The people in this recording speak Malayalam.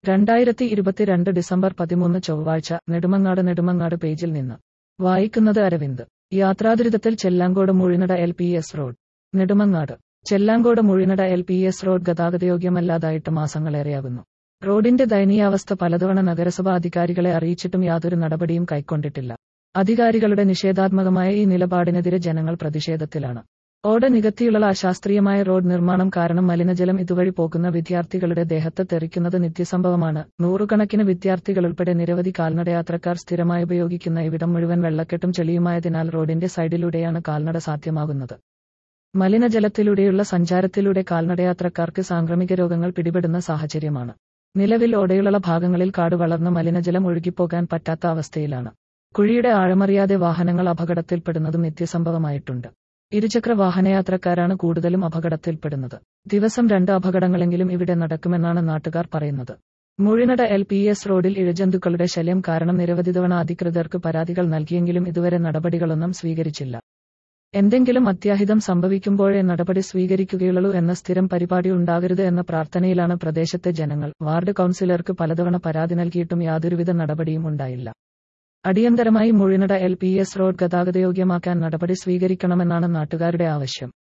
രണ്ടായിരത്തി ഇരുപത്തിരണ്ട് ഡിസംബർ പതിമൂന്ന് ചൊവ്വാഴ്ച നെടുമങ്ങാട് നെടുമങ്ങാട് പേജിൽ നിന്ന് വായിക്കുന്നത് അരവിന്ദ് യാത്രാദുരിതത്തിൽ Chellangode Muzhinada L P S road Nedumangad Chellangode Muzhinada L P S road ഗതാഗതയോഗ്യമല്ലാതായിട്ട് മാസങ്ങളേറെയാകുന്നു റോഡിന്റെ ദയനീയാവസ്ഥ പലതവണ നഗരസഭാ അധികാരികളെ അറിയിച്ചിട്ടും യാതൊരു നടപടിയും കൈക്കൊണ്ടിട്ടില്ല അധികാരികളുടെ നിഷേധാത്മകമായ ഈ നിലപാടിനെതിരെ ജനങ്ങൾ പ്രതിഷേധത്തിലാണ് ഓട നികത്തിയുള്ള അശാസ്ത്രീയമായ റോഡ് നിർമ്മാണം കാരണം മലിനജലം ഇതുവഴി പോകുന്ന വിദ്യാർത്ഥികളുടെ ദേഹത്ത് തെറിക്കുന്നത് നിത്യസംഭവമാണ് നൂറുകണക്കിന് വിദ്യാർത്ഥികളുൾപ്പെടെ നിരവധി കാൽനടയാത്രക്കാർ സ്ഥിരമായി ഉപയോഗിക്കുന്ന ഇവിടം മുഴുവൻ വെള്ളക്കെട്ടും ചെളിയുമായതിനാൽ റോഡിന്റെ സൈഡിലൂടെയാണ് കാൽനട സാധ്യമാകുന്നത് മലിനജലത്തിലൂടെയുള്ള സഞ്ചാരത്തിലൂടെ കാൽനടയാത്രക്കാർക്ക് സാംക്രമിക രോഗങ്ങൾ പിടിപെടുന്ന സാഹചര്യമാണ് നിലവിൽ ഓടയുള്ള ഭാഗങ്ങളിൽ കാട് വളർന്ന് മലിനജലം ഒഴുകിപ്പോകാൻ പറ്റാത്ത അവസ്ഥയിലാണ് കുഴിയുടെ ആഴമറിയാതെ വാഹനങ്ങൾ അപകടത്തിൽപ്പെടുന്നതും നിത്യസംഭവമായിട്ടുണ്ട് ഇരുചക്ര വാഹനയാത്രക്കാരാണ് കൂടുതലും അപകടത്തിൽപ്പെടുന്നത് ദിവസം രണ്ട് അപകടങ്ങളെങ്കിലും ഇവിടെ നടക്കുമെന്നാണ് നാട്ടുകാർ പറയുന്നത് മുഴിനട എൽ പി എസ് റോഡിൽ ഇഴജന്തുക്കളുടെ ശല്യം കാരണം നിരവധി തവണ അധികൃതർക്ക് പരാതികൾ നൽകിയെങ്കിലും ഇതുവരെ നടപടികളൊന്നും സ്വീകരിച്ചില്ല എന്തെങ്കിലും അത്യാഹിതം സംഭവിക്കുമ്പോഴേ നടപടി സ്വീകരിക്കുകയുള്ളൂ എന്ന സ്ഥിരം പരിപാടി ഉണ്ടാകരുത് എന്ന പ്രാർത്ഥനയിലാണ് പ്രദേശത്തെ ജനങ്ങൾ വാർഡ് കൌൺസിലർക്ക് പലതവണ പരാതി നൽകിയിട്ടും യാതൊരുവിധ നടപടിയും ഉണ്ടായില്ല അടിയന്തരമായി Muzhinada L P S road ഗതാഗതയോഗ്യമാക്കാൻ നടപടി സ്വീകരിക്കണമെന്നാണ് നാട്ടുകാരുടെ ആവശ്യം